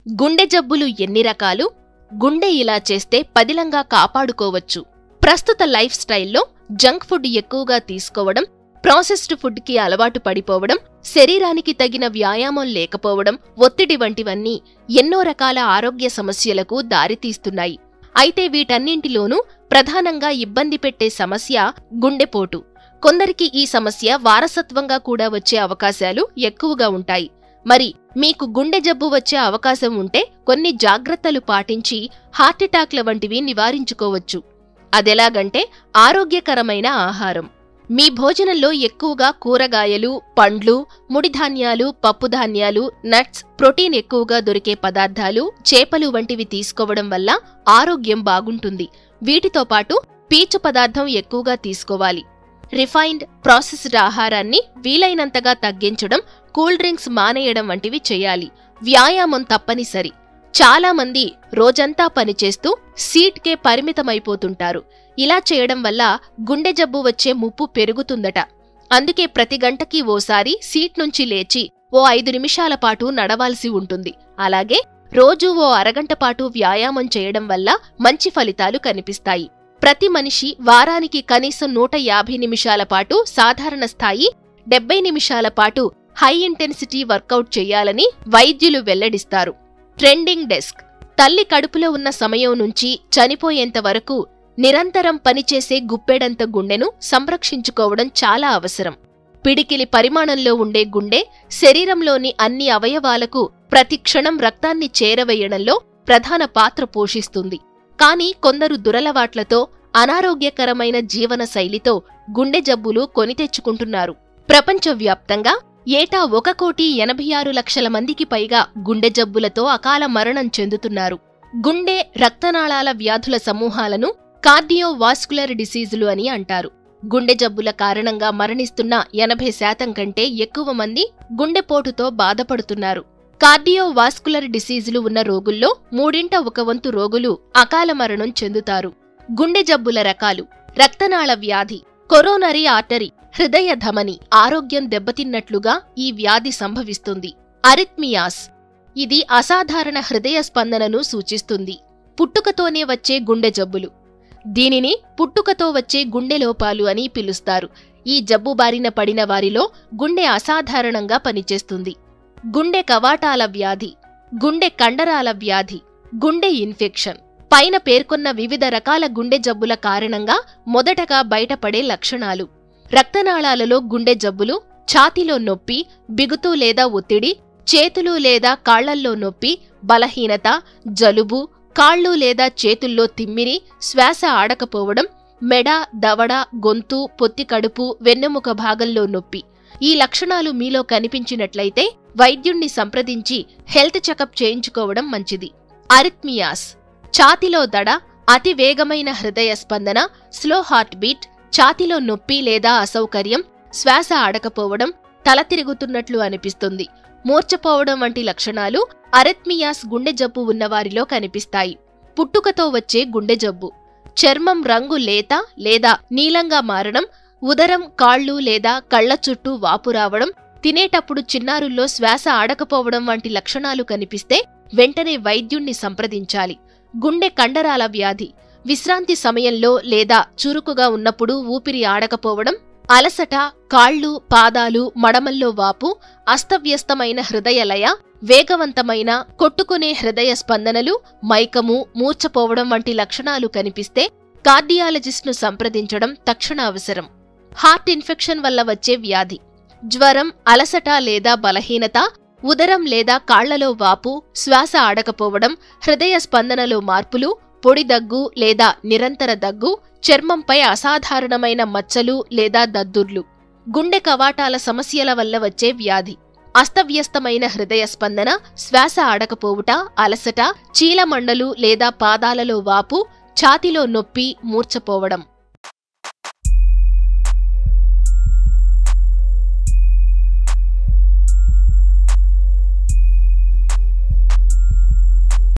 గుండె జబ్బులు ఎన్ని రకాలు గుండె ఇలా చేస్తే పదిలంగా కాపాడుకోవచ్చు ప్రస్తుత లైఫ్ స్టైల్లో జంక్ ఫుడ్ ఎక్కువగా తీసుకోవడం ప్రాసెస్డ్ ఫుడ్కి అలవాటు పడిపోవడం శరీరానికి తగిన వ్యాయామం లేకపోవడం ఒత్తిడి వంటివన్నీ ఎన్నో రకాల ఆరోగ్య సమస్యలకు దారితీస్తున్నాయి అయితే వీటన్నింటిలోనూ ప్రధానంగా ఇబ్బంది పెట్టే సమస్య గుండెపోటు కొందరికి ఈ సమస్య వారసత్వంగా కూడా వచ్చే అవకాశాలు ఎక్కువగా ఉంటాయి మరి మీకు గుండె జబ్బు వచ్చే అవకాశం ఉంటే కొన్ని జాగ్రత్తలు పాటించి హార్ట్అటాక్ల వంటివి నివారించుకోవచ్చు అదెలాగంటే ఆరోగ్యకరమైన ఆహారం మీ భోజనంలో ఎక్కువగా కూరగాయలు పండ్లు ముడిధాన్యాలు పప్పుధాన్యాలు నట్స్ ప్రోటీన్ ఎక్కువగా దొరికే పదార్థాలు చేపలు వంటివి తీసుకోవడం వల్ల ఆరోగ్యం బాగుంటుంది వీటితో పాటు పీచు పదార్థం ఎక్కువగా తీసుకోవాలి రిఫైన్డ్ ప్రాసెస్డ్ ఆహారాన్ని వీలైనంతగా తగ్గించడం కూల్ డ్రింక్స్ మానేయడం వంటివి చేయాలి వ్యాయామం తప్పనిసరి చాలా మంది రోజంతా పనిచేస్తూ సీట్కే పరిమితమైపోతుంటారు ఇలా చేయడం వల్ల గుండె జబ్బు వచ్చే ముప్పు పెరుగుతుందట అందుకే ప్రతి గంటకి ఓసారి సీట్ నుంచి లేచి ఓ ఐదు నిమిషాల పాటు నడవాల్సి ఉంటుంది అలాగే రోజూ ఓ అరగంట పాటు వ్యాయామం చేయడం వల్ల మంచి ఫలితాలు కనిపిస్తాయి ప్రతి మనిషి వారానికి కనీసం నూట యాభై నిమిషాల పాటు సాధారణ స్థాయి డెబ్బై నిమిషాల పాటు హై ఇంటెన్సిటీ వర్కౌట్ చేయాలని వైద్యులు వెల్లడిస్తారు ట్రెండింగ్ డెస్క్ తల్లి కడుపులో ఉన్న సమయం నుంచి చనిపోయేంత వరకు నిరంతరం పనిచేసే గుప్పెడంత గుండెను సంరక్షించుకోవడం చాలా అవసరం పిడికిలి పరిమాణంలో ఉండే గుండె శరీరంలోని అన్ని అవయవాలకు ప్రతి క్షణం రక్తాన్ని చేరవేయడంలో ప్రధాన పాత్ర పోషిస్తుంది కానీ కొందరు దురలవాట్లతో అనారోగ్యకరమైన జీవన శైలితో గుండె జబ్బులు కొని తెచ్చుకుంటున్నారు ప్రపంచవ్యాప్తంగా ఏటా ఒక కోటి ఎనభై ఆరు లక్షల మందికి పైగా గుండె జబ్బులతో అకాల మరణం చెందుతున్నారు గుండె రక్తనాళాల వ్యాధుల సమూహాలను కార్డియోవాస్కులర్ డిసీజులు అని అంటారు గుండె జబ్బుల కారణంగా మరణిస్తున్న ఎనభై శాతం కంటే ఎక్కువ మంది గుండెపోటుతో బాధపడుతున్నారు కార్డియోవాస్కులర్ డిసీజులు ఉన్న రోగుల్లో మూడింట ఒక వంతు రోగులు అకాల మరణం చెందుతారు గుండె జబ్బుల రకాలు రక్తనాళ వ్యాధి కొరోనరీ ఆర్టరీ హృదయ ధమని ఆరోగ్యం దెబ్బతిన్నట్లుగా ఈ వ్యాధి సంభవిస్తుంది అరిత్మియాస్ ఇది అసాధారణ హృదయ స్పందనను సూచిస్తుంది పుట్టుకతోనే వచ్చే గుండె జబ్బులు దీనిని పుట్టుకతో వచ్చే గుండె లోపాలు అని పిలుస్తారు ఈ జబ్బు బారిన పడిన వారిలో గుండె అసాధారణంగా పనిచేస్తుంది గుండె కవాటాల వ్యాధి గుండె కండరాల వ్యాధి గుండె ఇన్ఫెక్షన్ పైన పేర్కొన్న వివిధ రకాల గుండె జబ్బుల కారణంగా మొదటగా బయటపడే లక్షణాలు రక్తనాళాలలో గుండె జబ్బులు ఛాతీలో నొప్పి బిగుతు లేదా ఒత్తిడి చేతులు లేదా కాళ్లల్లో నొప్పి బలహీనత జలుబు కాళ్ళు లేదా చేతుల్లో తిమ్మిరి శ్వాస ఆడకపోవడం మెడ దవడ గొంతు పొత్తి కడుపు వెన్నెముక భాగంలో నొప్పి ఈ లక్షణాలు మీలో కనిపించినట్లయితే వైద్యుణ్ణి సంప్రదించి హెల్త్ చెకప్ చేయించుకోవడం మంచిది అరిత్మియాస్ ఛాతిలో దడ అతి వేగమైన హృదయ స్పందన స్లో హార్ట్ బీట్ ఛాతిలో నొప్పి లేదా అసౌకర్యం శ్వాస ఆడకపోవడం తల తిరుగుతున్నట్లు అనిపిస్తుంది మూర్చపోవడం వంటి లక్షణాలు అరెత్మియాస్ గుండె జబ్బు ఉన్నవారిలో కనిపిస్తాయి పుట్టుకతో వచ్చే గుండె జబ్బు చర్మం రంగు లేత లేదా నీలంగా మారడం ఉదరం కాళ్ళు లేదా కళ్ల చుట్టూ వాపు రావడం తినేటప్పుడు చిన్నారుల్లో శ్వాస ఆడకపోవడం వంటి లక్షణాలు కనిపిస్తే వెంటనే వైద్యుణ్ణి సంప్రదించాలి గుండె కండరాల వ్యాధి విశ్రాంతి సమయంలో లేదా చురుకుగా ఉన్నప్పుడు ఊపిరి ఆడకపోవడం అలసట కాళ్ళు పాదాలు మడమల్లో వాపు అస్తవ్యస్తమైన హృదయలయ వేగవంతమైన కొట్టుకునే హృదయ స్పందనలు మైకము మూర్చపోవడం వంటి లక్షణాలు కనిపిస్తే కార్డియాలజిస్ట్ను సంప్రదించడం తక్షణ అవసరం హార్ట్ ఇన్ఫెక్షన్ వల్ల వచ్చే వ్యాధి జ్వరం అలసట లేదా బలహీనత ఉదరం లేదా కాళ్లలో వాపు శ్వాస ఆడకపోవడం హృదయ స్పందనలో మార్పులు పొడి దగ్గు లేదా నిరంతర దగ్గు చర్మంపై అసాధారణమైన మచ్చలు లేదా దద్దుర్లు గుండె కవాటాల సమస్యల వల్ల వచ్చే వ్యాధి అస్తవ్యస్తమైన హృదయ స్పందన శ్వాస ఆడకపోవుట అలసట చీలమండలు లేదా పాదాలలో వాపు ఛాతిలో నొప్పి మూర్చపోవడం